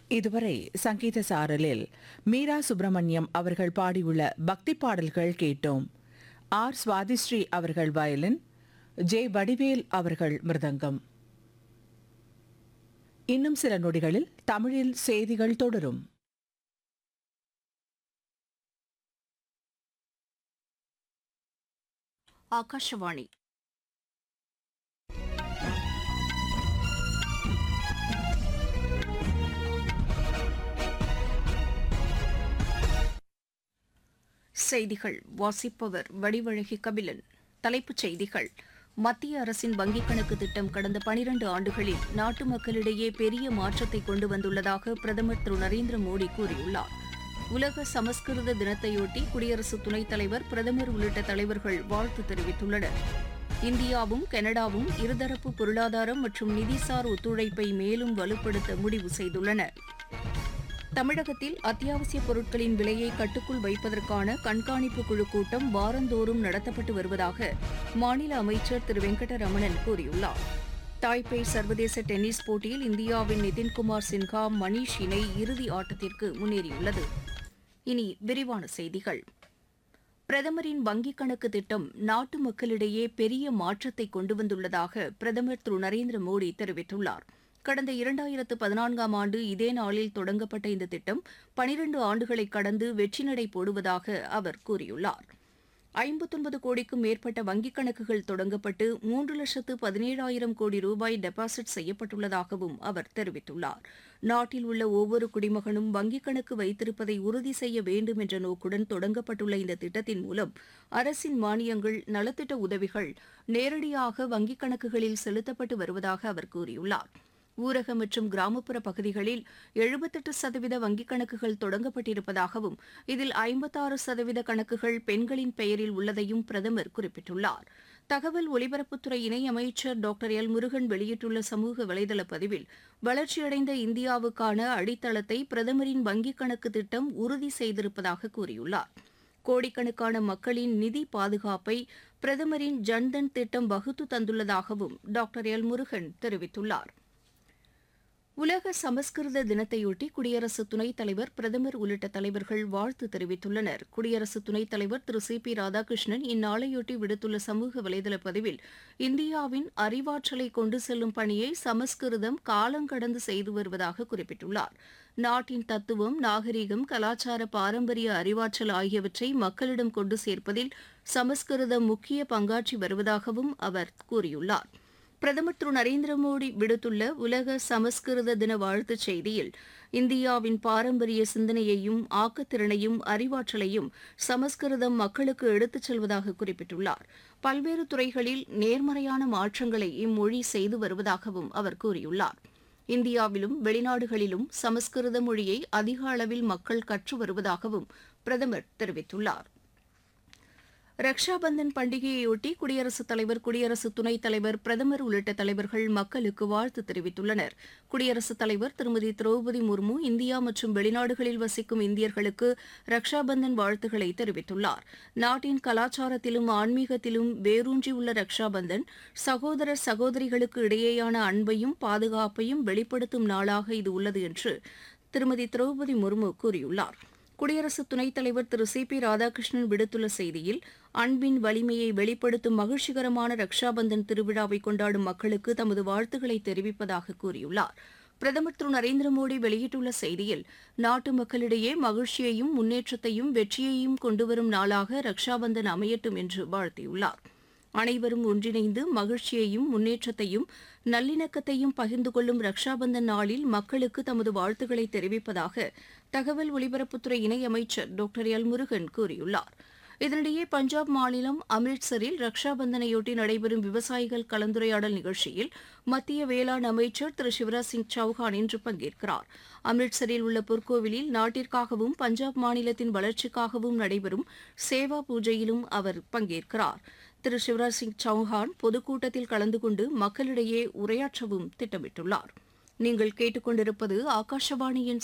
இதுவரை சங்கீத சாரலில் மீரா சுப்பிரமணியம் அவர்கள் பாடியுள்ள பக்தி பாடல்கள் கேட்டோம் ஆர் சுவாதிஸ்ரீ அவர்கள் வயலின் ஜே வடிவேல் அவர்கள் மிருதங்கம் இன்னும் சில நொடிகளில் தமிழில் செய்திகள் தொடரும் ಆಕಾಶವಾಣಿ செய்திகள் வாசிப்பவர் வடிவழகி கபிலன் தலைப்புச் செய்திகள் மத்திய அரசின் வங்கிக் கணக்கு திட்டம் கடந்த பனிரண்டு ஆண்டுகளில் நாட்டு மக்களிடையே பெரிய மாற்றத்தை கொண்டு வந்துள்ளதாக பிரதமர் திரு நரேந்திர மோடி கூறியுள்ளார் உலக சமஸ்கிருத தினத்தையொட்டி குடியரசு துணைத் தலைவர் பிரதமர் உள்ளிட்ட தலைவர்கள் வாழ்த்து தெரிவித்துள்ளனர் இந்தியாவும் கனடாவும் இருதரப்பு பொருளாதாரம் மற்றும் நிதிசார் ஒத்துழைப்பை மேலும் வலுப்படுத்த முடிவு செய்துள்ளன தமிழகத்தில் அத்தியாவசிய பொருட்களின் விலையை கட்டுக்குள் வைப்பதற்கான கண்காணிப்பு குழு கூட்டம் வாரந்தோறும் நடத்தப்பட்டு வருவதாக மாநில அமைச்சர் திரு வெங்கடரமணன் கூறியுள்ளார் தாய்பே சர்வதேச டென்னிஸ் போட்டியில் இந்தியாவின் நிதின்குமார் சின்ஹா மணீஷ் இணை இறுதி ஆட்டத்திற்கு முன்னேறியுள்ளது இனி விரிவான செய்திகள் பிரதமரின் வங்கிக் கணக்கு திட்டம் நாட்டு மக்களிடையே பெரிய மாற்றத்தை கொண்டு வந்துள்ளதாக பிரதமர் திரு நரேந்திர மோடி தெரிவித்துள்ளார் கடந்த இரண்டாயிரத்து பதினான்காம் ஆண்டு இதே நாளில் தொடங்கப்பட்ட இந்த திட்டம் பனிரண்டு ஆண்டுகளை கடந்து வெற்றி நடை போடுவதாக அவர் கூறியுள்ளார் ஐம்பத்தொன்பது கோடிக்கும் மேற்பட்ட வங்கிக் கணக்குகள் தொடங்கப்பட்டு மூன்று லட்சத்து பதினேழாயிரம் கோடி ரூபாய் டெபாசிட் செய்யப்பட்டுள்ளதாகவும் அவர் தெரிவித்துள்ளார் நாட்டில் உள்ள ஒவ்வொரு குடிமகனும் வங்கிக் கணக்கு வைத்திருப்பதை உறுதி செய்ய வேண்டும் என்ற நோக்குடன் தொடங்கப்பட்டுள்ள இந்த திட்டத்தின் மூலம் அரசின் மானியங்கள் நலத்திட்ட உதவிகள் நேரடியாக வங்கிக் கணக்குகளில் செலுத்தப்பட்டு வருவதாக அவர் கூறியுள்ளார் ஊரக மற்றும் கிராமப்புற பகுதிகளில் எழுபத்தெட்டு சதவீத வங்கிக் கணக்குகள் தொடங்கப்பட்டிருப்பதாகவும் இதில் ஐம்பத்தாறு சதவீத கணக்குகள் பெண்களின் பெயரில் உள்ளதையும் பிரதமர் குறிப்பிட்டுள்ளார் தகவல் ஒலிபரப்புத்துறை இணையமைச்சர் டாக்டர் எல் முருகன் வெளியிட்டுள்ள சமூக வலைதள பதிவில் வளர்ச்சியடைந்த இந்தியாவுக்கான அடித்தளத்தை பிரதமரின் வங்கிக் கணக்கு திட்டம் உறுதி செய்திருப்பதாக கூறியுள்ளார் கோடிக்கணக்கான மக்களின் நிதி பாதுகாப்பை பிரதமரின் ஜன்தன் திட்டம் வகுத்து தந்துள்ளதாகவும் டாக்டர் எல் முருகன் தெரிவித்துள்ளார் உலக சமஸ்கிருத தினத்தையொட்டி குடியரசு துணைத் தலைவர் பிரதமர் உள்ளிட்ட தலைவர்கள் வாழ்த்து தெரிவித்துள்ளனர் குடியரசு துணைத் தலைவர் திரு சி பி ராதாகிருஷ்ணன் இந்நாளையொட்டி விடுத்துள்ள சமூக வலைதள பதிவில் இந்தியாவின் அறிவாற்றலை கொண்டு செல்லும் பணியை சமஸ்கிருதம் காலங்கடந்து செய்து வருவதாக குறிப்பிட்டுள்ளார் நாட்டின் தத்துவம் நாகரிகம் கலாச்சார பாரம்பரிய அறிவாற்றல் ஆகியவற்றை மக்களிடம் கொண்டு சேர்ப்பதில் சமஸ்கிருதம் முக்கிய பங்காற்றி வருவதாகவும் அவர் கூறியுள்ளார் பிரதமர் திரு நரேந்திர மோடி விடுத்துள்ள உலக சமஸ்கிருத தின வாழ்த்துச் செய்தியில் இந்தியாவின் பாரம்பரிய சிந்தனையையும் ஆக்கத்திறனையும் அறிவாற்றலையும் சமஸ்கிருதம் மக்களுக்கு எடுத்துச் செல்வதாக குறிப்பிட்டுள்ளார் பல்வேறு துறைகளில் நேர்மறையான மாற்றங்களை இம்மொழி செய்து வருவதாகவும் அவர் கூறியுள்ளார் இந்தியாவிலும் வெளிநாடுகளிலும் சமஸ்கிருத மொழியை அதிக அளவில் மக்கள் கற்று வருவதாகவும் பிரதமர் தெரிவித்துள்ளார் ரக்ஷாபந்தன் பண்டிகையையொட்டி குடியரசுத் தலைவர் குடியரசு துணைத் தலைவர் பிரதமர் உள்ளிட்ட தலைவர்கள் மக்களுக்கு வாழ்த்து தெரிவித்துள்ளனர் குடியரசுத் தலைவர் திருமதி திரௌபதி முர்மு இந்தியா மற்றும் வெளிநாடுகளில் வசிக்கும் இந்தியர்களுக்கு ரக்ஷாபந்தன் வாழ்த்துக்களை தெரிவித்துள்ளார் நாட்டின் கலாச்சாரத்திலும் ஆன்மீகத்திலும் வேரூன்றியுள்ள ரக்ஷாபந்தன் சகோதரர் சகோதரிகளுக்கு இடையேயான அன்பையும் பாதுகாப்பையும் வெளிப்படுத்தும் நாளாக இது உள்ளது என்று திருமதி திரௌபதி முர்மு கூறியுள்ளார் குடியரசு துணைத் தலைவர் திரு சி பி ராதாகிருஷ்ணன் விடுத்துள்ள செய்தியில் அன்பின் வலிமையை வெளிப்படுத்தும் மகிழ்ச்சிகரமான ரக்ஷாபந்தன் திருவிழாவை கொண்டாடும் மக்களுக்கு தமது வாழ்த்துக்களை தெரிவிப்பதாக கூறியுள்ளார் பிரதமர் திரு நரேந்திர மோடி வெளியிட்டுள்ள செய்தியில் நாட்டு மக்களிடையே மகிழ்ச்சியையும் முன்னேற்றத்தையும் வெற்றியையும் கொண்டுவரும் நாளாக ரக்ஷாபந்தன் அமையட்டும் என்று வாழ்த்தியுள்ளார் அனைவரும் ஒன்றிணைந்து மகிழ்ச்சியையும் முன்னேற்றத்தையும் நல்லிணக்கத்தையும் பகிர்ந்து கொள்ளும் ரக்ஷாபந்தன் நாளில் மக்களுக்கு தமது வாழ்த்துக்களை தெரிவிப்பதாக தகவல் ஒலிபரப்புத்துறை இணையமைச்சர் டாக்டர் எல் முருகன் கூறியுள்ளார் இதனிடையே பஞ்சாப் மாநிலம் அம்ரிட்சரில் ரக்ஷாபந்தனையொட்டி நடைபெறும் விவசாயிகள் கலந்துரையாடல் நிகழ்ச்சியில் மத்திய வேளாண் அமைச்சர் திரு சிவராஜ் சிங் சௌஹான் இன்று பங்கேற்கிறார் அம்ரிட்சரில் உள்ள பொற்கோவிலில் நாட்டிற்காகவும் பஞ்சாப் மாநிலத்தின் வளர்ச்சிக்காகவும் நடைபெறும் சேவா பூஜையிலும் அவர் பங்கேற்கிறார் திரு சிவராஜ் சிங் சௌஹான் பொதுக்கூட்டத்தில் கலந்து கொண்டு மக்களிடையே உரையாற்றவும் திட்டமிட்டுள்ளார் நீங்கள் கேட்டுக்கொண்டிருப்பது ஆகாஷவாணியின்